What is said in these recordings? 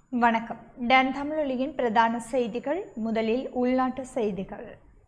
வணக்கம் டன் தமிழொலியின் பிரதான செய்திகள் முதலில் உள்நாட்டு செய்திகள்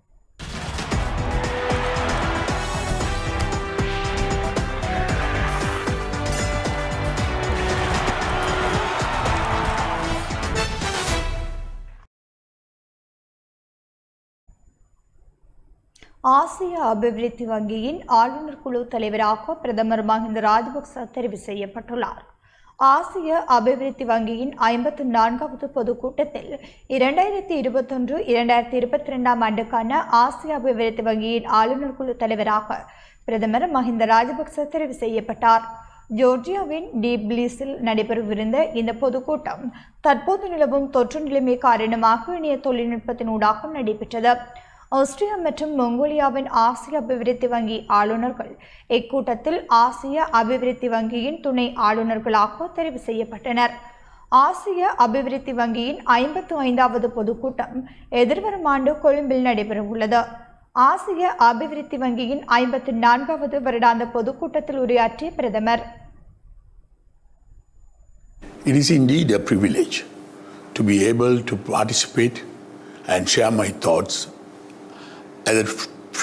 ஆசிய அபிவிருத்தி வங்கியின் ஆளுநர் குழு தலைவராக பிரதமர் மஹிந்த ராஜபக்ச தெரிவு செய்யப்பட்டுள்ளார் ஆசிய அபிவிருத்தி வங்கியின் ஐம்பத்தி நான்காவது பொதுக்கூட்டத்தில் இரண்டாயிரத்தி இருபத்தொன்று இரண்டாயிரத்தி இருபத்தி ரெண்டாம் ஆண்டுக்கான ஆசிய அபிவிருத்தி வங்கியின் ஆளுநர் குழு தலைவராக பிரதமர் மஹிந்த ராஜபக்ச தெரிவு செய்யப்பட்டார் ஜோர்ஜியாவின் டீப்ளிஸில் நடைபெறவிருந்த இந்த பொதுக்கூட்டம் தற்போது நிலவும் தொற்று நிலைமை காரணமாக இணைய தொழில்நுட்பத்தினூடாக நடைபெற்றது ஆஸ்திரியா மற்றும் மொங்கோலியாவின் ஆசிய அபிவிருத்தி வங்கி ஆளுநர்கள் இக்கூட்டத்தில் ஆசிய அபிவிருத்தி வங்கியின் துணை ஆளுநர்களாக தெரிவு செய்யப்பட்டனர் ஆசிய அபிவிருத்தி வங்கியின் ஐம்பத்து ஐந்தாவது பொதுக்கூட்டம் எதிர்வரும் ஆண்டு கொழும்பில் நடைபெறவுள்ளது ஆசிய அபிவிருத்தி வங்கியின் ஐம்பத்தி நான்காவது வருடாந்த பொதுக்கூட்டத்தில் உரையாற்றிய பிரதமர் It is indeed a privilege to be able to participate and share my thoughts at the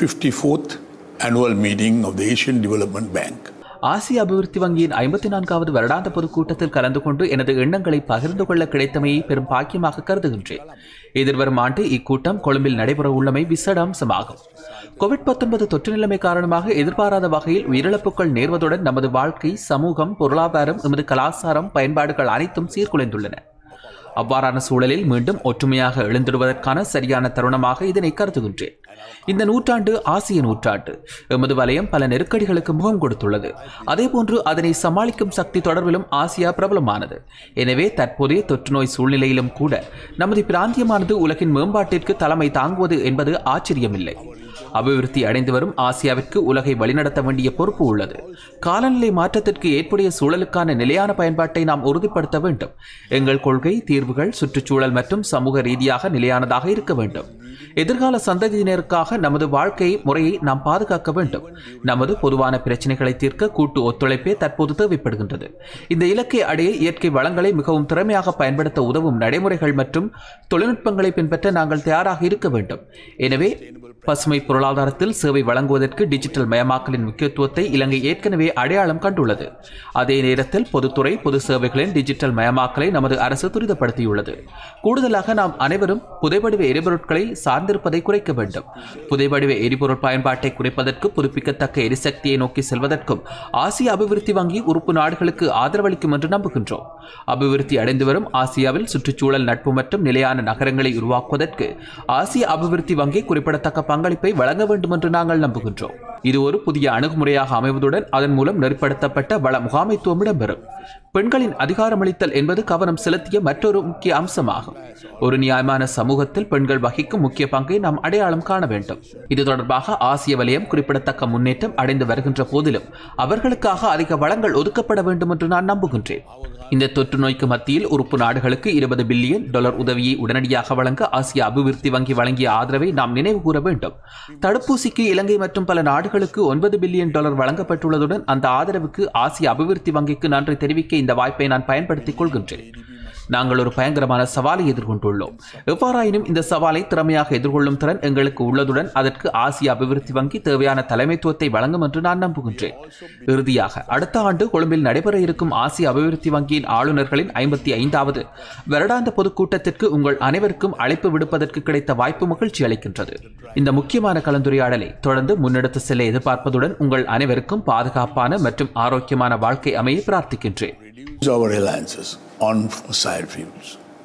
54th annual meeting of the Asian Development Bank. ஆசிய அபிவிருத்தி வங்கியின் ஐம்பத்தி நான்காவது வருடாந்த பொதுக்கூட்டத்தில் கலந்து கொண்டு எனது எண்ணங்களை பகிர்ந்து கொள்ள கிடைத்தமையை பெரும் பாக்கியமாக கருதுகின்றேன் எதிர்வரும் ஆண்டு இக்கூட்டம் கொழும்பில் நடைபெற உள்ளமை விசேட அம்சமாகும் கோவிட் பத்தொன்பது தொற்று நிலைமை காரணமாக எதிர்பாராத வகையில் உயிரிழப்புகள் நேர்வதுடன் நமது வாழ்க்கை சமூகம் பொருளாதாரம் எமது கலாச்சாரம் பயன்பாடுகள் அனைத்தும் சீர்குலைந்துள்ளன அவ்வாறான சூழலில் மீண்டும் ஒற்றுமையாக எழுந்திடுவதற்கான சரியான தருணமாக இதனை கருதுகின்றேன் இந்த நூற்றாண்டு ஆசிய நூற்றாண்டு எமது வலயம் பல நெருக்கடிகளுக்கு முகம் கொடுத்துள்ளது அதேபோன்று அதனை சமாளிக்கும் சக்தி தொடர்பிலும் ஆசியா பிரபலமானது எனவே தற்போதைய தொற்றுநோய் சூழ்நிலையிலும் கூட நமது பிராந்தியமானது உலகின் மேம்பாட்டிற்கு தலைமை தாங்குவது என்பது ஆச்சரியமில்லை அபிவிருத்தி அடைந்து வரும் ஆசியாவிற்கு உலகை வழிநடத்த வேண்டிய பொறுப்பு உள்ளது காலநிலை மாற்றத்திற்கு ஏற்புடைய சூழலுக்கான நிலையான பயன்பாட்டை நாம் உறுதிப்படுத்த வேண்டும் எங்கள் கொள்கை தீர்வுகள் சுற்றுச்சூழல் மற்றும் சமூக ரீதியாக நிலையானதாக இருக்க வேண்டும் எதிர்கால சந்ததியினருக்காக நமது வாழ்க்கை முறையை நாம் பாதுகாக்க வேண்டும் நமது பொதுவான பிரச்சனைகளை தீர்க்க கூட்டு ஒத்துழைப்பே தற்போது தேவைப்படுகின்றது இந்த இலக்கை அடைய இயற்கை வளங்களை மிகவும் திறமையாக பயன்படுத்த உதவும் நடைமுறைகள் மற்றும் தொழில்நுட்பங்களை பின்பற்ற நாங்கள் தயாராக இருக்க வேண்டும் எனவே பசுமை பொருளாதாரத்தில் சேவை வழங்குவதற்கு டிஜிட்டல் மயமாக்கலின் முக்கியத்துவத்தை இலங்கை ஏற்கனவே அடையாளம் கண்டுள்ளது அதே நேரத்தில் பொதுத்துறை பொது சேவைகளின் டிஜிட்டல் மயமாக்கலை நமது அரசு துரிதப்படுத்தியுள்ளது கூடுதலாக நாம் அனைவரும் புதைவடிவ எரிபொருட்களை சார்ந்திருப்பதை குறைக்க வேண்டும் புதைவடிவ எரிபொருள் பயன்பாட்டை குறைப்பதற்கு புதுப்பிக்கத்தக்க எரிசக்தியை நோக்கி செல்வதற்கும் ஆசிய அபிவிருத்தி வங்கி உறுப்பு நாடுகளுக்கு ஆதரவளிக்கும் என்று நம்புகின்றோம் அபிவிருத்தி அடைந்து வரும் ஆசியாவில் சுற்றுச்சூழல் நட்பு மற்றும் நிலையான நகரங்களை உருவாக்குவதற்கு ஆசிய அபிவிருத்தி வங்கி குறிப்பிடத்தக்க பங்களிப்பை வழங்க வேண்டும் என்று நாங்கள் நம்புகின்றோம் இது ஒரு புதிய அணுகுமுறையாக அமைவதுடன் அதன் மூலம் நெறிப்படுத்தப்பட்ட வள முகாமைத்துவம் இடம்பெறும் பெண்களின் அதிகாரமளித்தல் என்பது கவனம் செலுத்திய மற்றொரு முக்கிய அம்சமாகும் ஒரு நியாயமான சமூகத்தில் பெண்கள் வகிக்கும் முக்கிய பங்கை நாம் அடையாளம் காண வேண்டும் இது தொடர்பாக ஆசிய வலயம் குறிப்பிடத்தக்க முன்னேற்றம் அடைந்து வருகின்ற போதிலும் அவர்களுக்காக அதிக வளங்கள் ஒதுக்கப்பட வேண்டும் என்று நான் நம்புகின்றேன் இந்த தொற்று நோய்க்கு மத்தியில் உறுப்பு நாடுகளுக்கு இருபது பில்லியன் டாலர் உதவியை உடனடியாக வழங்க ஆசிய அபிவிருத்தி வங்கி வழங்கிய ஆதரவை நாம் நினைவு கூற வேண்டும் தடுப்பூசிக்கு இலங்கை மற்றும் பல நாடுகளுக்கு ஒன்பது பில்லியன் டாலர் வழங்கப்பட்டுள்ளதுடன் அந்த ஆதரவுக்கு ஆசிய அபிவிருத்தி வங்கிக்கு நன்றி தெரிவிக்க இந்த வாய்ப்பை நான் பயன்படுத்திக் கொள்கின்றேன் நாங்கள் ஒரு பயங்கரமான சவாலை எதிர்கொண்டுள்ளோம் எவ்வாறாயினும் இந்த சவாலை திறமையாக எதிர்கொள்ளும் திறன் எங்களுக்கு உள்ளதுடன் அதற்கு ஆசிய அபிவிருத்தி வங்கி தேவையான தலைமைத்துவத்தை வழங்கும் என்று நான் நம்புகின்றேன் இறுதியாக அடுத்த ஆண்டு கொழும்பில் நடைபெற இருக்கும் ஆசிய அபிவிருத்தி வங்கியின் ஆளுநர்களின் ஐம்பத்தி ஐந்தாவது வருடாந்த பொதுக்கூட்டத்திற்கு உங்கள் அனைவருக்கும் அழைப்பு விடுப்பதற்கு கிடைத்த வாய்ப்பு மகிழ்ச்சி அளிக்கின்றது இந்த முக்கியமான கலந்துரையாடலை தொடர்ந்து முன்னெடுத்து செல்ல எதிர்பார்ப்பதுடன் உங்கள் அனைவருக்கும் பாதுகாப்பான மற்றும் ஆரோக்கியமான வாழ்க்கை அமைய பிரார்த்திக்கின்றேன் Use our reliances on fossil fuels.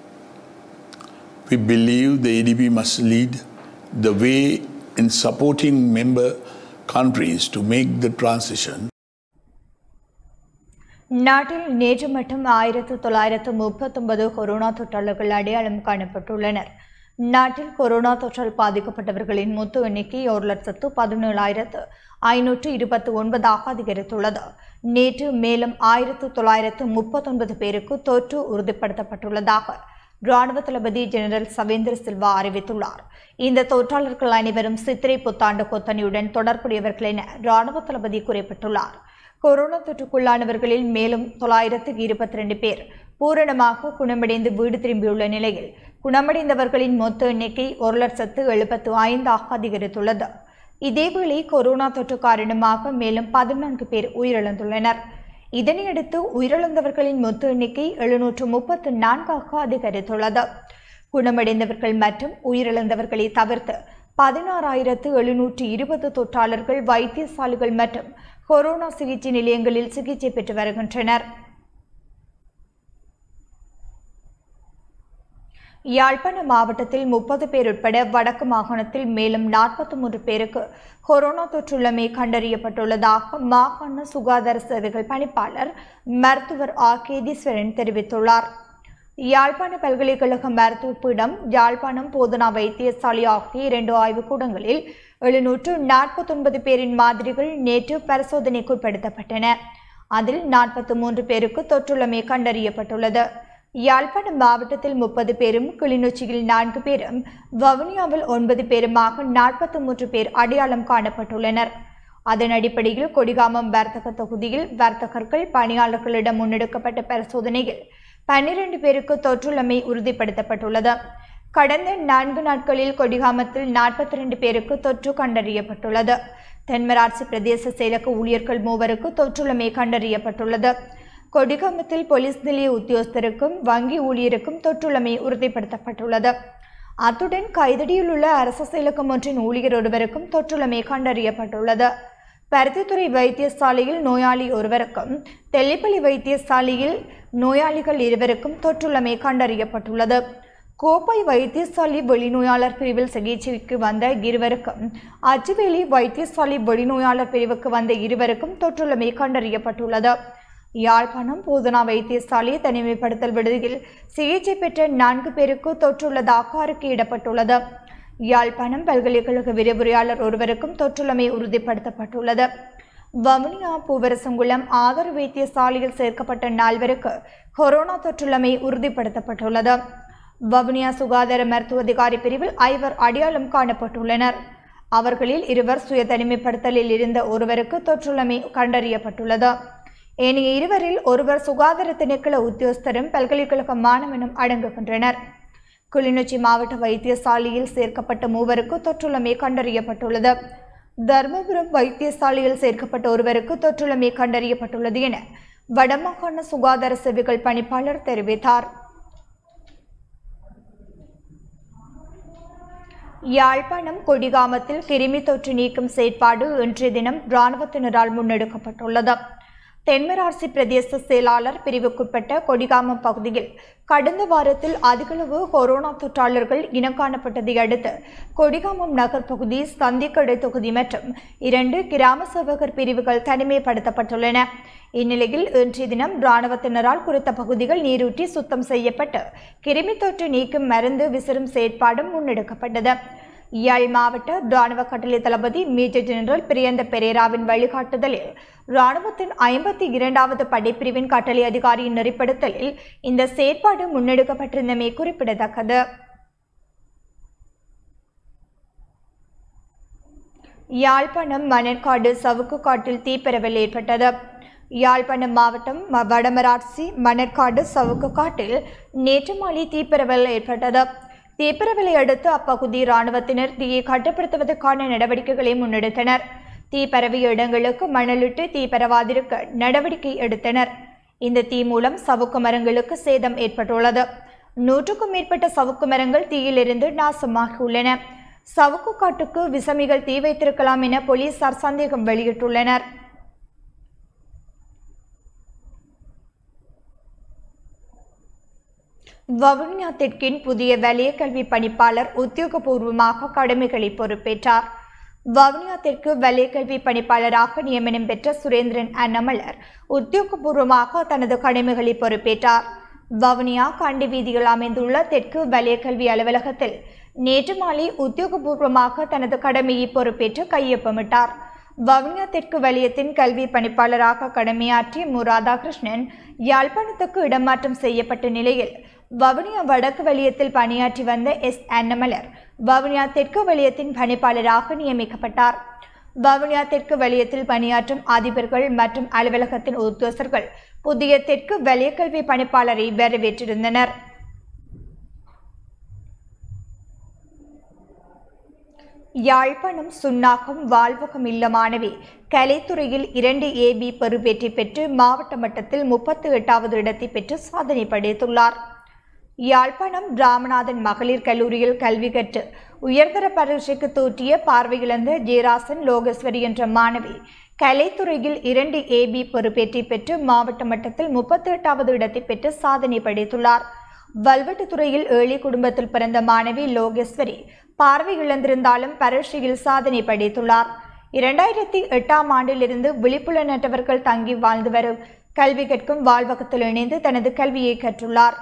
We believe the ADB must lead the way in supporting member countries to make the transition நாட்டில் நேற்று மட்டும் ஆயிரத்து தொள்ளாயிரத்து முப்பத்தொன்பது கொரோனா தொற்றாளர்கள் அடையாளம் காணப்பட்டுள்ளனர் நாட்டில் கொரோனா தொற்றால் பாதிக்கப்பட்டவர்களின் மொத்த எண்ணிக்கை ஒரு லட்சத்து பதினேழாயிரத்து ஐநூற்று இருபத்தி ஒன்பதாக அதிகரித்துள்ளது நேற்று மேலும் ஆயிரத்து தொள்ளாயிரத்து முப்பத்தொன்பது பேருக்கு தொற்று உறுதிப்படுத்தப்பட்டுள்ளதாக ராணுவ தளபதி ஜெனரல் சவேந்திர சில்வா அறிவித்துள்ளார் இந்த தொற்றாளர்கள் அனைவரும் சித்திரை புத்தாண்டு கொத்தனியுடன் தொடர்புடையவர்கள் என ராணுவ தளபதி குறிப்பிட்டுள்ளார் கொரோனா தொற்றுக்குள்ளானவர்களில் மேலும் தொள்ளாயிரத்து இருபத்தி ரெண்டு பேர் பூரணமாக குணமடைந்து வீடு திரும்பியுள்ள நிலையில் குணமடைந்தவர்களின் மொத்த எண்ணிக்கை ஒரு லட்சத்து எழுபத்து ஐந்தாக அதிகரித்துள்ளது இதேவேளை கொரோனா தொற்று காரணமாக மேலும் பதினான்கு பேர் உயிரிழந்துள்ளனர் இதனையடுத்து உயிரிழந்தவர்களின் மொத்த எண்ணிக்கை எழுநூற்று முப்பத்து நான்காக அதிகரித்துள்ளது குணமடைந்தவர்கள் மற்றும் உயிரிழந்தவர்களை தவிர்த்து பதினாறாயிரத்து எழுநூற்று இருபது தொற்றாளர்கள் வைத்தியசாலைகள் மற்றும் கொரோனா சிகிச்சை நிலையங்களில் சிகிச்சை பெற்று வருகின்றனர் யாழ்ப்பாண மாவட்டத்தில் முப்பது பேர் உட்பட வடக்கு மாகாணத்தில் மேலும் நாற்பத்தி மூன்று பேருக்கு கொரோனா தொற்றுள்ளமை கண்டறியப்பட்டுள்ளதாக மாகாண சுகாதார சேவைகள் பணிப்பாளர் மருத்துவர் ஆ கேதீஸ்வரன் தெரிவித்துள்ளார் யாழ்ப்பாண பல்கலைக்கழக மருத்துவ பீடம் யாழ்ப்பாணம் போதனா வைத்தியசாலை ஆகிய இரண்டு ஆய்வுக்கூடங்களில் எழுநூற்று நாற்பத்தொன்பது பேரின் மாதிரிகள் நேற்று பரிசோதனைக்குட்படுத்தப்பட்டன அதில் நாற்பத்தி மூன்று பேருக்கு தொற்றுள்ளமை கண்டறியப்பட்டுள்ளது யாழ்ப்பாணம் மாவட்டத்தில் முப்பது பேரும் கிளிநொச்சியில் நான்கு பேரும் வவுனியாவில் ஒன்பது பேருமாக நாற்பத்தி மூன்று பேர் அடையாளம் காணப்பட்டுள்ளனர் அதன் அடிப்படையில் கொடிகாமம் வர்த்தக தொகுதியில் வர்த்தகர்கள் பணியாளர்களிடம் முன்னெடுக்கப்பட்ட பரிசோதனையில் பன்னிரண்டு பேருக்கு தொற்றுள்ளமை உறுதிப்படுத்தப்பட்டுள்ளது கடந்த நான்கு நாட்களில் கொடிகாமத்தில் நாற்பத்தி ரெண்டு பேருக்கு தொற்று கண்டறியப்பட்டுள்ளது தென்மராட்சி பிரதேச செயலக ஊழியர்கள் மூவருக்கு தொற்றுள்ளமை கண்டறியப்பட்டுள்ளது கொடிகாமத்தில் போலீஸ் நிலைய உத்தியோகஸ்தருக்கும் வங்கி ஊழியருக்கும் தொற்றுள்ளமை உறுதிப்படுத்தப்பட்டுள்ளது அத்துடன் கைதடியில் உள்ள அரசு செயலகம் ஒன்றின் ஊழியர் ஒருவருக்கும் தொற்றுள்ளமை கண்டறியப்பட்டுள்ளது பருத்தித்துறை வைத்தியசாலையில் நோயாளி ஒருவருக்கும் தெல்லிப்பள்ளி வைத்தியசாலையில் நோயாளிகள் இருவருக்கும் தொற்றுள்ளமை கண்டறியப்பட்டுள்ளது கோப்பை வைத்தியசாலை வெளிநோயாளர் பிரிவில் சிகிச்சைக்கு வந்த இருவருக்கும் அச்சுவேலி வைத்தியசாலை வெளிநோயாளர் பிரிவுக்கு வந்த இருவருக்கும் தொற்றுள்ளமை கண்டறியப்பட்டுள்ளது யாழ்ப்பாணம் போதனா வைத்தியசாலை தனிமைப்படுத்தல் விடுதியில் சிகிச்சை பெற்ற நான்கு பேருக்கு தொற்றுள்ளதாக அறிக்கையிடப்பட்டுள்ளது யாழ்ப்பாணம் பல்கலைக்கழக விரிவுரையாளர் ஒருவருக்கும் தொற்றுள்ளமை உறுதிப்படுத்தப்பட்டுள்ளது வவுனியா பூவரசங்குளம் ஆதார வைத்தியசாலையில் சேர்க்கப்பட்ட நால்வருக்கு கொரோனா தொற்றுள்ளமை உறுதிப்படுத்தப்பட்டுள்ளது வவுனியா சுகாதார மருத்துவ அதிகாரி பிரிவில் ஐவர் அடையாளம் காணப்பட்டுள்ளனர் அவர்களில் இருவர் சுய தனிமைப்படுத்தலில் இருந்த ஒருவருக்கு தொற்றுள்ளமை கண்டறியப்பட்டுள்ளது ஏனைய இருவரில் ஒருவர் சுகாதார திணைக்கள உத்தியோகஸ்தரும் பல்கலைக்கழக மாணவனும் அடங்குகின்றனர் கிளிநொச்சி மாவட்ட வைத்தியசாலையில் சேர்க்கப்பட்ட மூவருக்கு தொற்றுள்ளமை கண்டறியப்பட்டுள்ளது தர்மபுரம் வைத்தியசாலையில் சேர்க்கப்பட்ட ஒருவருக்கு தொற்றுள்ளமை கண்டறியப்பட்டுள்ளது என வடமாகாண சுகாதார சேவைகள் பணிப்பாளர் தெரிவித்தார் யாழ்ப்பாணம் கொடிகாமத்தில் கிருமி தொற்று நீக்கும் செயற்பாடு இன்றைய தினம் இராணுவத்தினரால் முன்னெடுக்கப்பட்டுள்ளது தென்மராட்சி பிரதேச செயலாளர் பிரிவுக்குட்பட்ட கொடிகாமம் பகுதியில் கடந்த வாரத்தில் அதிகளவு கொரோனா தொற்றாளர்கள் இனம் காணப்பட்டதை அடுத்து கொடிகாமம் நகர் பகுதி சந்திக்கடை தொகுதி மற்றும் இரண்டு கிராம சேவகர் பிரிவுகள் தனிமைப்படுத்தப்பட்டுள்ளன இந்நிலையில் இன்றைய தினம் இராணுவத்தினரால் குறித்த பகுதிகள் நீரூற்றி சுத்தம் செய்யப்பட்டு கிருமி தொற்று நீக்கும் மருந்து விசிறும் செயற்பாடும் முன்னெடுக்கப்பட்டது யாழ் மாவட்ட இராணுவ கட்டளை தளபதி மேஜர் ஜெனரல் பிரியந்த பெரேராவின் வழிகாட்டுதலில் இராணுவத்தின் ஐம்பத்தி இரண்டாவது படைப்பிரிவின் கட்டளை அதிகாரியின் நெறிப்படுத்தலில் இந்த செயற்பாடு முன்னெடுக்கப்பட்டிருந்தமை குறிப்பிடத்தக்கது யாழ்ப்பாணம் மணற்காடு சவுக்கு காட்டில் தீப்பரவல் ஏற்பட்டது யாழ்ப்பாணம் மாவட்டம் ம- வடமராட்சி மணற்காடு சவுக்கு காட்டில் நேற்று மாலை தீப்பரவல் ஏற்பட்டது தீப்பரவலை அடுத்து அப்பகுதி இராணுவத்தினர் தீயை கட்டுப்படுத்துவதற்கான நடவடிக்கைகளை முன்னெடுத்தனர் தீ பரவிய இடங்களுக்கு மணலிட்டு தீ பரவாதிருக்க நடவடிக்கை எடுத்தனர் இந்த தீ மூலம் சவுக்கு மரங்களுக்கு சேதம் ஏற்பட்டுள்ளது நூற்றுக்கும் மேற்பட்ட சவுக்கு மரங்கள் தீயிலிருந்து நாசமாகியுள்ளன சவுக்கு காட்டுக்கு விசமிகள் தீ வைத்திருக்கலாம் என போலீசார் சந்தேகம் வெளியிட்டுள்ளனர் வவுனியா தெற்கின் புதிய வலய கல்வி பணிப்பாளர் உத்தியோகபூர்வமாக கடமைகளை பொறுப்பேற்றார் வவுனியா தெற்கு வலய கல்வி பணிப்பாளராக நியமனம் பெற்ற சுரேந்திரன் அன்னமலர் உத்தியோகபூர்வமாக தனது கடமைகளை பொறுப்பேற்றார் வவுனியா கண்டி வீதியில் அமைந்துள்ள தெற்கு வலய கல்வி அலுவலகத்தில் நேற்று மாலை உத்தியோகபூர்வமாக தனது கடமையை பொறுப்பேற்று கையொப்பமிட்டார் வவுனியா தெற்கு வலயத்தின் கல்வி பணிப்பாளராக கடமையாற்றிய மு ராதாகிருஷ்ணன் யாழ்ப்பாணத்துக்கு இடமாற்றம் செய்யப்பட்ட நிலையில் வவுனியா வடக்கு வலயத்தில் பணியாற்றி வந்த எஸ் அன்னமலர் வவுனியா தெற்கு வலயத்தின் பணிப்பாளராக நியமிக்கப்பட்டார் வவுனியா தெற்கு வலயத்தில் பணியாற்றும் அதிபர்கள் மற்றும் அலுவலகத்தின் உத்தியோகஸ்தர்கள் புதிய தெற்கு வலய கல்வி பணிப்பாளரை வரவேற்றிருந்தனர் யாழ்ப்பாணம் சுன்னாகம் வாழ்வகம் இல்லமானவே கலைத்துறையில் இரண்டு ஏபி பெறுபேற்றி பெற்று மாவட்ட மட்டத்தில் முப்பத்தி எட்டாவது இடத்தை பெற்று சாதனை படைத்துள்ளார் யாழ்ப்பாணம் ராமநாதன் மகளிர் கல்லூரியில் கல்வி கற்று உயர்தர பரீட்சைக்கு தோற்றிய பார்வையிழந்த ஜெயராசன் லோகேஸ்வரி என்ற மாணவி கலைத்துறையில் இரண்டு ஏபி பொறுப்பேற்றி பெற்று மாவட்ட மட்டத்தில் முப்பத்தி எட்டாவது இடத்தை பெற்று சாதனை படைத்துள்ளார் வல்வெட்டுத்துறையில் ஏழை குடும்பத்தில் பிறந்த மாணவி லோகேஸ்வரி பார்வை இழந்திருந்தாலும் பரீட்சையில் சாதனை படைத்துள்ளார் இரண்டாயிரத்தி எட்டாம் ஆண்டிலிருந்து விழிப்புணர்வற்றவர்கள் தங்கி வாழ்ந்து வரும் கல்வி கற்கும் வாழ்வகத்தில் இணைந்து தனது கல்வியை கற்றுள்ளார்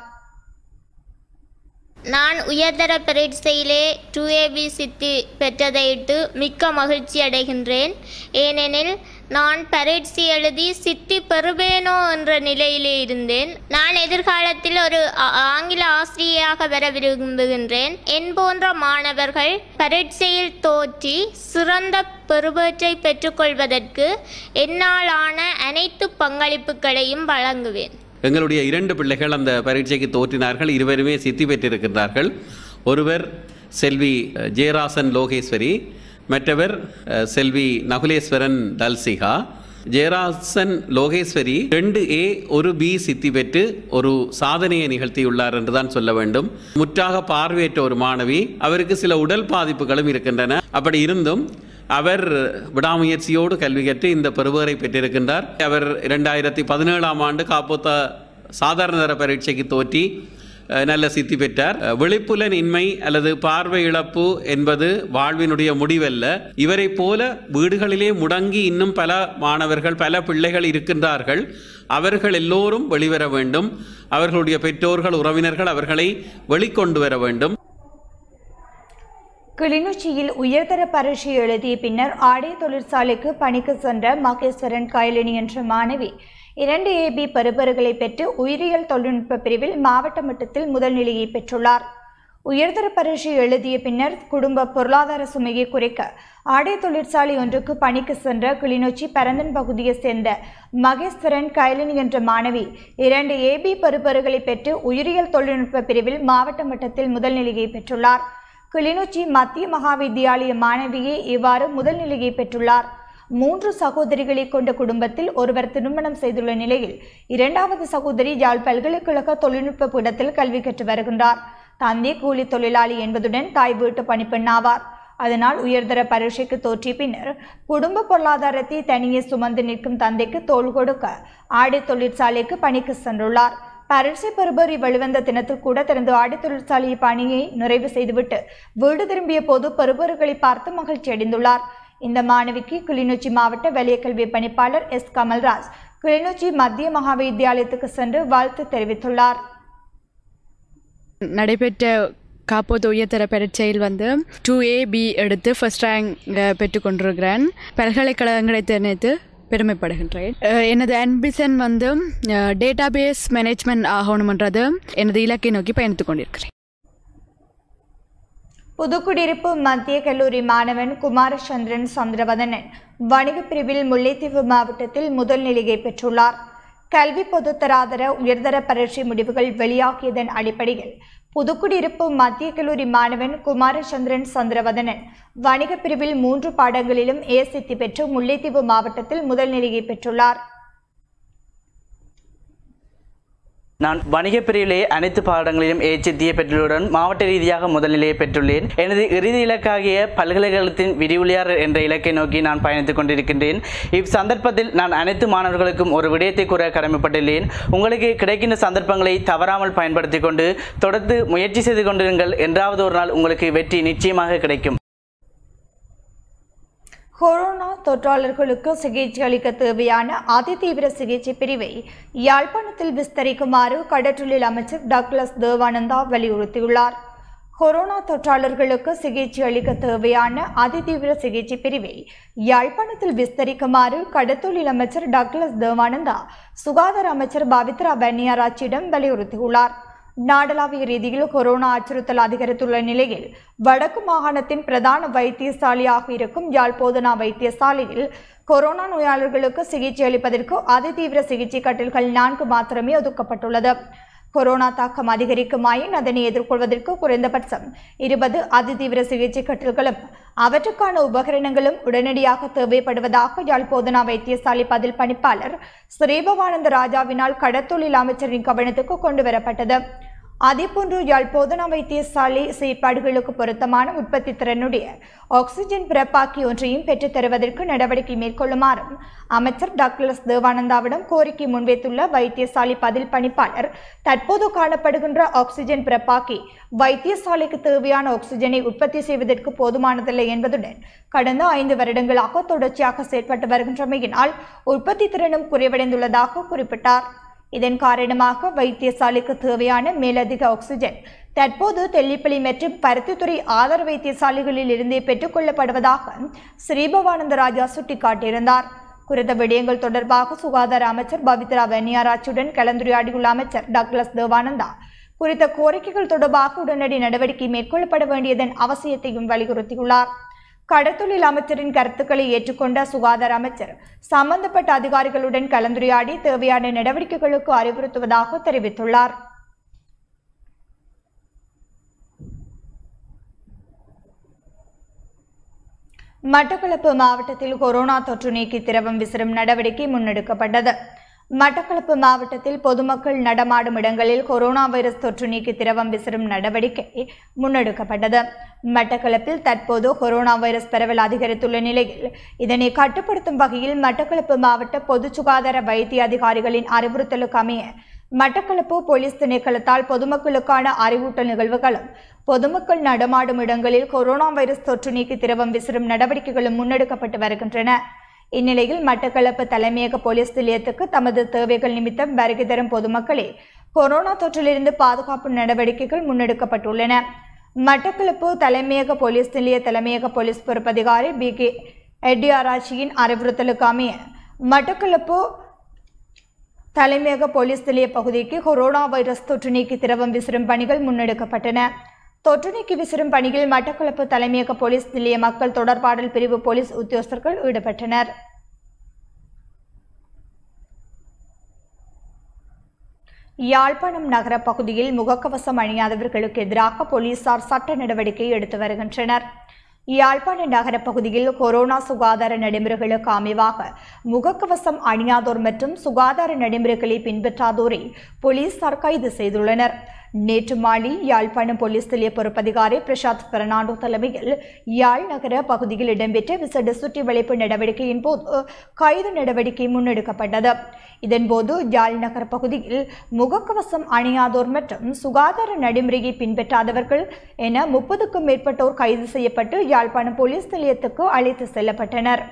நான் உயர்தர பரீட்சையிலே டூ ஏபி சித்தி பெற்றதையிட்டு மிக்க மகிழ்ச்சி அடைகின்றேன் ஏனெனில் நான் பரீட்சை எழுதி சித்தி பெறுவேனோ என்ற நிலையிலே இருந்தேன் நான் எதிர்காலத்தில் ஒரு ஆ- ஆங்கில ஆசிரியையாக வர விரும்புகின்றேன் என் போன்ற மாணவர்கள் பரீட்சையில் தோற்றி சிறந்த பெறுபேற்றை பெற்றுக்கொள்வதற்கு என்னாலான அனைத்து பங்களிப்புகளையும் வழங்குவேன் எங்களுடைய இரண்டு பிள்ளைகள் அந்த பரீட்சைக்கு தோற்றினார்கள் இருவருமே சித்தி பெற்றிருக்கிறார்கள் ஒருவர் செல்வி அஹ், ஜெயராசன் லோகேஸ்வரி மற்றவர் அஹ், செல்வி நகுலேஸ்வரன் தல்சிகா ஜெயராசன் லோகேஸ்வரி ரெண்டு ஏ ஒரு பி சித்தி பெற்று ஒரு சாதனையை நிகழ்த்தியுள்ளார் என்று தான் சொல்ல வேண்டும் முற்றாக பார்வையற்ற ஒரு மாணவி அவருக்கு சில உடல் பாதிப்புகளும் இருக்கின்றன அப்படி இருந்தும் அவர் விடாமுயற்சியோடு கல்வி கற்று இந்த பெறுபேறை பெற்றிருக்கின்றார் அவர் இரண்டாயிரத்தி பதினேழாம் ஆண்டு காப்போத்த சாதாரண தர பரீட்சைக்கு தோற்றி அஹ், நல்ல சித்தி பெற்றார் அஹ், விழிப்புலன் இன்மை அல்லது பார்வை இழப்பு என்பது வாழ்வினுடைய முடிவல்ல இவரைப் போல வீடுகளிலே முடங்கி இன்னும் பல மாணவர்கள் பல பிள்ளைகள் இருக்கின்றார்கள் அவர்கள் எல்லோரும் வெளிவர வேண்டும் அவர்களுடைய பெற்றோர்கள் உறவினர்கள் அவர்களை வெளிக்கொண்டு வர வேண்டும் கிளிநொச்சியில் உயர்தர பரீட்சை எழுதிய பின்னர் ஆடை தொழிற்சாலைக்கு பணிக்கு சென்ற மகேஸ்வரன் கைலினி என்ற மாணவி இரண்டு ஏபி பெறுபர்களை பெற்று உயிரியல் தொழில்நுட்ப பிரிவில் மாவட்ட மட்டத்தில் முதல் நிலையை பெற்றுள்ளார் உயர்தர பரீட்சை எழுதிய பின்னர் குடும்ப பொருளாதார சுமையை குறைக்க ஆடை தொழிற்சாலை ஒன்றுக்கு பணிக்கு சென்ற கிளிநொச்சி பரந்தன் பகுதியைச் சேர்ந்த மகேஸ்வரன் கைலினி என்ற மாணவி இரண்டு ஏபி பெறுபர்களை பெற்று உயிரியல் தொழில்நுட்ப பிரிவில் மாவட்ட மட்டத்தில் முதல் நிலையை பெற்றுள்ளார் கிளிநொச்சி மத்திய மகாவித்தியாலய மாணவியே இவ்வாறு முதல் நிலையை பெற்றுள்ளார் மூன்று சகோதரிகளை கொண்ட குடும்பத்தில் ஒருவர் திருமணம் செய்துள்ள நிலையில் இரண்டாவது சகோதரி யாழ் பல்கலைக்கழக தொழில்நுட்ப பீடத்தில் கல்வி கற்று வருகின்றார் தந்தை கூலி தொழிலாளி என்பதுடன் தாய் வீட்டு பணிப்பெண் ஆவார் அதனால் உயர்தர பரீட்சைக்கு தோற்றிய பின்னர் குடும்ப பொருளாதாரத்தை தனியே சுமந்து நிற்கும் தந்தைக்கு தோள் கொடுக்க ஆடை தொழிற்சாலைக்கு பணிக்கு சென்றுள்ளார் பரீட்சை பெறுபவர் வெளிவந்த தினத்தில் கூட தனது ஆடை தொழிற்சாலை பணியை நிறைவு செய்துவிட்டு வீடு திரும்பிய போது பெறுபவர்களை பார்த்து மகிழ்ச்சி அடைந்துள்ளார் இந்த மாணவிக்கு கிளிநொச்சி மாவட்ட வலய கல்வி பணிப்பாளர் எஸ் கமல்ராஜ் கிளிநொச்சி மத்திய மகாவித்தியாலயத்துக்கு சென்று வாழ்த்து தெரிவித்துள்ளார் நடைபெற்ற காப்போது உயர்தர பரீட்சையில் வந்து டூ ஏ பி எடுத்து ஃபர்ஸ்ட் ரேங்க் பெற்றுக்கொண்டிருக்கிறேன் பல்கலைக்கழகங்களை தெரிவித்து பெருமைப்படுகின்றேன் அஹ், எனது அம்பிஷன் வந்து டேட்டாபேஸ் மேனேஜ்மெண்ட் ஆகணுமென்றது எனது இலக்கை நோக்கி பயணித்துக் கொண்டிருக்கிறேன் புதுக்குடியிருப்பு மத்திய கல்லூரி மாணவன் குமாரச்சந்திரன் சந்திரவதனன் வணிகப் பிரிவில் முல்லைத்தீவு மாவட்டத்தில் முதல் நிலையை பெற்றுள்ளார் கல்வி பொதுத்தராதர உயர்தர பரீட்சை முடிவுகள் வெளியாகியதன் அடிப்படையில் புதுக்குடியிருப்பு மத்திய கல்லூரி மாணவன் குமாரச்சந்திரன் சந்திரவதனன் வணிகப் பிரிவில் மூன்று பாடங்களிலும் ஏ சித்தி பெற்று முல்லைத்தீவு மாவட்டத்தில் முதல் நிலையை பெற்றுள்ளார் நான் வணிகப் பிரிவிலே அனைத்து பாடங்களிலும் ஏச்சத்திய பெற்றுள்ளதுடன் மாவட்ட ரீதியாக முதல் நிலையை பெற்றுள்ளேன் எனது இறுதி இலக்காகிய பல்கலைக்கழகத்தின் விரிவுரையாளர் என்ற இலக்கை நோக்கி நான் பயணித்துக் கொண்டிருக்கின்றேன் இச்சந்தர்ப்பத்தில் நான் அனைத்து மாணவர்களுக்கும் ஒரு விடயத்தை கூற கடமைப்பட்டுள்ளேன் உங்களுக்கு கிடைக்கின்ற சந்தர்ப்பங்களை தவறாமல் பயன்படுத்திக் கொண்டு தொடர்ந்து முயற்சி செய்து கொண்டிருங்கள் என்றாவது ஒரு நாள் உங்களுக்கு வெற்றி நிச்சயமாக கிடைக்கும் கொரோனா தொற்றாளர்களுக்கு சிகிச்சை அளிக்க தேவையான அதிதீவிர சிகிச்சை பிரிவை யாழ்ப்பாணத்தில் விஸ்தரிக்குமாறு கடற்றொழில் அமைச்சர் டக்ளஸ் தேவானந்தா வலியுறுத்தியுள்ளார் கொரோனா தொற்றாளர்களுக்கு சிகிச்சை அளிக்க தேவையான அதிதீவிர சிகிச்சை பிரிவை யாழ்ப்பாணத்தில் விஸ்தரிக்குமாறு கடத்தொழில் அமைச்சர் டக்ளஸ் தேவானந்தா சுகாதார அமைச்சர் பவித்ரா பன்னியாராச்சியிடம் வலியுறுத்தியுள்ளார் நாடளாவிய ரீதியில் கொரோனா அச்சுறுத்தல் அதிகரித்துள்ள நிலையில் வடக்கு மாகாணத்தின் பிரதான வைத்தியசாலையாக இருக்கும் யாழ் போதனா வைத்தியசாலையில் கொரோனா நோயாளர்களுக்கு சிகிச்சை அளிப்பதற்கு அதிதீவிர சிகிச்சை கட்டில்கள் நான்கு மாத்திரமே ஒதுக்கப்பட்டுள்ளது கொரோனா தாக்கம் அதிகரிக்குமாயின் அதனை எதிர்கொள்வதற்கு குறைந்தபட்சம் இருபது அதிதீவிர சிகிச்சை கட்டில்களும் அவற்றுக்கான உபகரணங்களும் உடனடியாக தேவைப்படுவதாக யாழ் போதனா வைத்தியசாலை பதில் பணிப்பாளர் ஸ்ரீபவானந்த ராஜாவினால் கடத்தொழில் அமைச்சரின் கவனத்துக்கு கொண்டு வரப்பட்டது அதேபோன்று யாழ் போதனா வைத்தியசாலை செயற்பாடுகளுக்கு பொருத்தமான உற்பத்தி திறனுடைய ஆக்சிஜன் பிறப்பாக்கி ஒன்றையும் பெற்றுத் தருவதற்கு நடவடிக்கை மேற்கொள்ளுமாறும் அமைச்சர் டாக்டர் தேவானந்தாவிடம் கோரிக்கை முன்வைத்துள்ள வைத்தியசாலை பதில் பணிப்பாளர் தற்போது காணப்படுகின்ற ஆக்சிஜன் பிறப்பாக்கி வைத்தியசாலைக்கு தேவையான ஆக்சிஜனை உற்பத்தி செய்வதற்கு போதுமானதில்லை என்பதுடன் கடந்த ஐந்து வருடங்களாக தொடர்ச்சியாக செயற்பட்டு வருகின்றமையினால் உற்பத்தி திறனும் குறைவடைந்துள்ளதாக குறிப்பிட்டார் இதன் காரணமாக வைத்தியசாலைக்கு தேவையான மேலதிக ஆக்சிஜன் தற்போது தெல்லிப்பள்ளி மற்றும் பருத்தித்துறை ஆதார வைத்தியசாலைகளில் இருந்தே பெற்றுக்கொள்ளப்படுவதாக ஸ்ரீபவானந்த ராஜா சுட்டிக்காட்டியிருந்தார் குறித்த விடயங்கள் தொடர்பாக சுகாதார அமைச்சர் பவித்ரா வென்னியாராச்சுடன் கலந்துரையாடியுள்ள அமைச்சர் டக்ளஸ் தேவானந்தா குறித்த கோரிக்கைகள் தொடர்பாக உடனடி நடவடிக்கை மேற்கொள்ளப்பட வேண்டியதன் அவசியத்தையும் வலியுறுத்தியுள்ளார் கடத்தொழில் அமைச்சரின் கருத்துக்களை ஏற்றுக்கொண்ட சுகாதார அமைச்சர் சம்பந்தப்பட்ட அதிகாரிகளுடன் கலந்துரையாடி தேவையான நடவடிக்கைகளுக்கு அறிவுறுத்துவதாக தெரிவித்துள்ளார் மட்டக்களப்பு மாவட்டத்தில் கொரோனா தொற்று நீக்கி திரவம் விசிறும் நடவடிக்கை முன்னெடுக்கப்பட்டது மட்டக்களப்பு மாவட்டத்தில் பொதுமக்கள் நடமாடும் இடங்களில் கொரோனா வைரஸ் தொற்று நீக்கி திரவம் விசிறும் நடவடிக்கை முன்னெடுக்கப்பட்டது மட்டக்களப்பில் தற்போது கொரோனா வைரஸ் பரவல் அதிகரித்துள்ள நிலையில் இதனை கட்டுப்படுத்தும் வகையில் மட்டக்களப்பு மாவட்ட பொது சுகாதார வைத்திய அதிகாரிகளின் அறிவுறுத்தலுக்கு அமைய மட்டக்களப்பு போலீஸ் திணைக்களத்தால் பொதுமக்களுக்கான அறிவூட்டல் நிகழ்வுகளும் பொதுமக்கள் நடமாடும் இடங்களில் கொரோனா வைரஸ் தொற்று நீக்கி திரவம் விசிறும் நடவடிக்கைகளும் முன்னெடுக்கப்பட்டு வருகின்றன இந்நிலையில் மட்டக்களப்பு தலைமையக போலீஸ் நிலையத்துக்கு தமது தேவைகள் நிமித்தம் வருகை தரும் பொதுமக்களே கொரோனா தொற்றிலிருந்து பாதுகாப்பு நடவடிக்கைகள் முன்னெடுக்கப்பட்டுள்ளன மட்டக்களப்பு தலைமையக போலீஸ் நிலைய தலைமையக போலீஸ் பொறுப்பதிகாரி பி கே எட்டியாராட்சியின் அறிவுறுத்தலுக்கு அமைய மட்டக்களப்பு தலைமையக போலீஸ் நிலைய பகுதிக்கு கொரோனா வைரஸ் தொற்று நீக்கி திரவம் விசிறும் பணிகள் முன்னெடுக்கப்பட்டன தொற்று நீக்கி விசிறும் பணியில் மட்டக்களப்பு தலைமையக போலீஸ் நிலைய மக்கள் தொடர்பாடல் பிரிவு போலீஸ் உத்தியோகஸ்தர்கள் ஈடுபட்டனர் யாழ்ப்பாணம் நகர பகுதியில் முகக்கவசம் அணியாதவர்களுக்கு எதிராக போலீசார் சட்ட நடவடிக்கை எடுத்து வருகின்றனர் யாழ்ப்பாண நகர பகுதியில் கொரோனா சுகாதார நடைமுறைகளுக்கு அமைவாக முகக்கவசம் அணியாதோர் மற்றும் சுகாதார நடைமுறைகளை பின்பற்றாதோரை போலீசார் கைது செய்துள்ளனர் நேற்று மாலை யாழ்ப்பாணம் போலீஸ் நிலைய பொறுப்பதிகாரி பிரசாத் பெர்னாண்டோ தலைமையில் யாழ் நகர பகுதியில் இடம்பெற்ற விசேட சுற்றி வளைப்பு நடவடிக்கையின் போது கைது நடவடிக்கை முன்னெடுக்கப்பட்டது இதன்போது யாழ் நகர் பகுதியில் முகக்கவசம் அணியாதோர் மற்றும் சுகாதார நடைமுறையை பின்பற்றாதவர்கள் என முப்பதுக்கும் மேற்பட்டோர் கைது செய்யப்பட்டு யாழ்ப்பாணம் போலீஸ் நிலையத்துக்கு அழைத்து செல்லப்பட்டனர்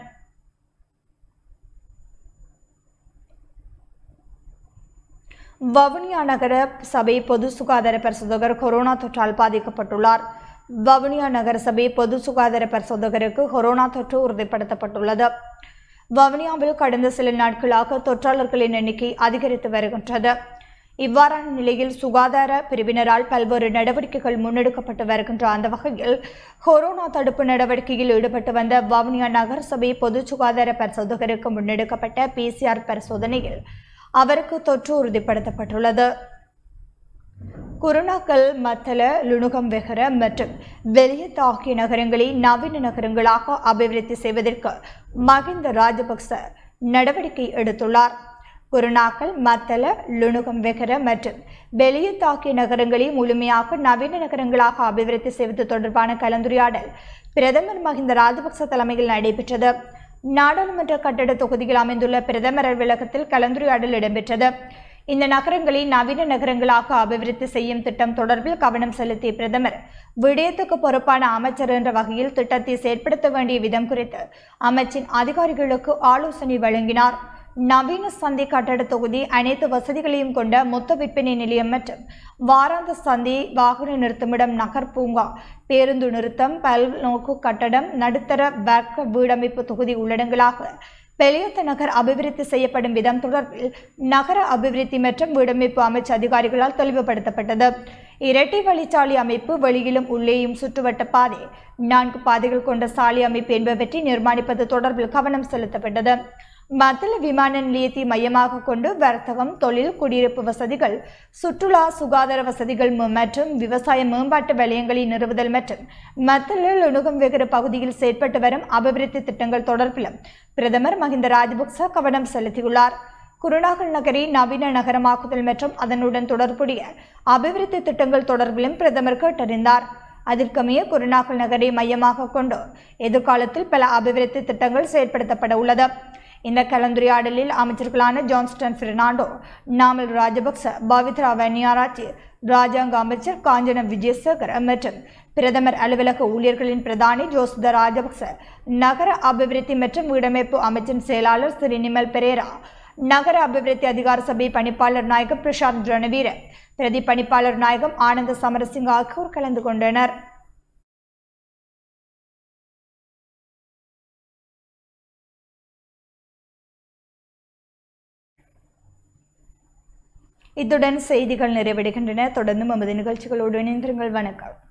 வவுனியா நகர சபை பொது சுகாதார பரிசோதகர் கொரோனா தொற்றால் பாதிக்கப்பட்டுள்ளார் வவுனியா நகர சபை பொது சுகாதார பரிசோதகருக்கு கொரோனா தொற்று உறுதிப்படுத்தப்பட்டுள்ளது வவுனியாவில் கடந்த சில நாட்களாக தொற்றாளர்களின் எண்ணிக்கை அதிகரித்து வருகின்றது இவ்வாறான நிலையில் சுகாதார பிரிவினரால் பல்வேறு நடவடிக்கைகள் முன்னெடுக்கப்பட்டு வருகின்ற அந்த வகையில் கொரோனா தடுப்பு நடவடிக்கையில் ஈடுபட்டு வந்த வவுனியா நகர சபை பொது சுகாதார பரிசோதகருக்கு முன்னெடுக்கப்பட்ட பிசிஆர் பரிசோதனையில் அவருக்கு தொற்று உறுதிப்படுத்தப்பட்டுள்ளது குருணாக்கல் மத்தள லுணுகம் வெகர மற்றும் வெளியத் ஆகிய நகரங்களை நவீன நகரங்களாக அபிவிருத்தி செய்வதற்கு மகிந்த ராஜபக்ச நடவடிக்கை எடுத்துள்ளார் குருணாக்கல் மத்தள லுணுகம் வெகர மற்றும் வெளியத் ஆகிய நகரங்களை முழுமையாக நவீன நகரங்களாக அபிவிருத்தி செய்வது தொடர்பான கலந்துரையாடல் பிரதமர் மஹிந்த ராஜபக்ச தலைமையில் நடைபெற்றது நாடாளுமன்ற கட்டட தொகுதியில் அமைந்துள்ள பிரதமர் அலுவலகத்தில் கலந்துரையாடல் இடம்பெற்றது இந்த நகரங்களை நவீன நகரங்களாக அபிவிருத்தி செய்யும் திட்டம் தொடர்பில் கவனம் செலுத்திய பிரதமர் விடயத்துக்கு பொறுப்பான அமைச்சர் என்ற வகையில் திட்டத்தை செயற்படுத்த வேண்டிய விதம் குறித்து அமைச்சின் அதிகாரிகளுக்கு ஆலோசனை வழங்கினார் நவீன சந்தை கட்டட தொகுதி அனைத்து வசதிகளையும் கொண்ட மொத்த விற்பனை நிலையம் மற்றும் வாராந்த சந்தை வாகன நிறுத்தமிடம் நகர் பூங்கா பேருந்து நிறுத்தம் பல்நோக்கு கட்டடம் நடுத்தர வர்க்க வீடமைப்பு தொகுதி உள்ளடங்களாக பெலியத்த நகர் அபிவிருத்தி செய்யப்படும் விதம் தொடர்பில் நகர அபிவிருத்தி மற்றும் வீடமைப்பு அமைச்சு அதிகாரிகளால் தெளிவுபடுத்தப்பட்டது இரட்டை வழிச்சாலை அமைப்பு வெளியிலும் உள்ளேயும் சுற்றுவட்ட பாதை நான்கு பாதைகள் கொண்ட சாலை அமைப்பு என்பவற்றை நிர்மாணிப்பது தொடர்பில் கவனம் செலுத்தப்பட்டது மத்தள விமான நிலையத்தை மையமாக கொண்டு வர்த்தகம் தொழில் குடியிருப்பு வசதிகள் சுற்றுலா சுகாதார வசதிகள் ம- மற்றும் விவசாய மேம்பாட்டு வலயங்களை நிறுவுதல் மற்றும் மத்தள லுணுகம் வெகுறு பகுதியில் செயற்பட்டு வரும் அபிவிருத்தி திட்டங்கள் தொடர்பிலும் பிரதமர் மஹிந்த ராஜபக்ச கவனம் செலுத்தியுள்ளார் குருநாகல் நகரை நவீன நகரமாக்குதல் மற்றும் அதனுடன் தொடர்புடைய அபிவிருத்தி திட்டங்கள் தொடர்பிலும் பிரதமர் கேட்டறிந்தார் அதற்கமைய குருநாகல் நகரை மையமாக கொண்டு எதிர்காலத்தில் பல அபிவிருத்தி திட்டங்கள் செயற்படுத்தப்பட உள்ளது இந்த கலந்துரையாடலில் அமைச்சர்களான ஜான்ஸ்டன் பெர்னாண்டோ நாமல் ராஜபக்ச பவித்ரா வன்னியாராச்சி ராஜாங்க அமைச்சர் காஞ்சனம் விஜயசேகர் மற்றும் பிரதமர் அலுவலக ஊழியர்களின் பிரதானி ஜோசுத ராஜபக்ச நகர அபிவிருத்தி மற்றும் வீடமைப்பு அமைச்சின் செயலாளர் திரு நிமல் பெரேரா நகர அபிவிருத்தி அதிகார சபை பணிப்பாளர் நாயகம் பிரசாந்த் ரணவீர பிரதி பணிப்பாளர் நாயகம் ஆனந்த சமரசிங் ஆகியோர் கலந்து கொண்டனர் இத்துடன் செய்திகள் நிறைவடைகின்றன தொடர்ந்து நமது நிகழ்ச்சிகளோடு இணைந்திருங்கள் வணக்கம்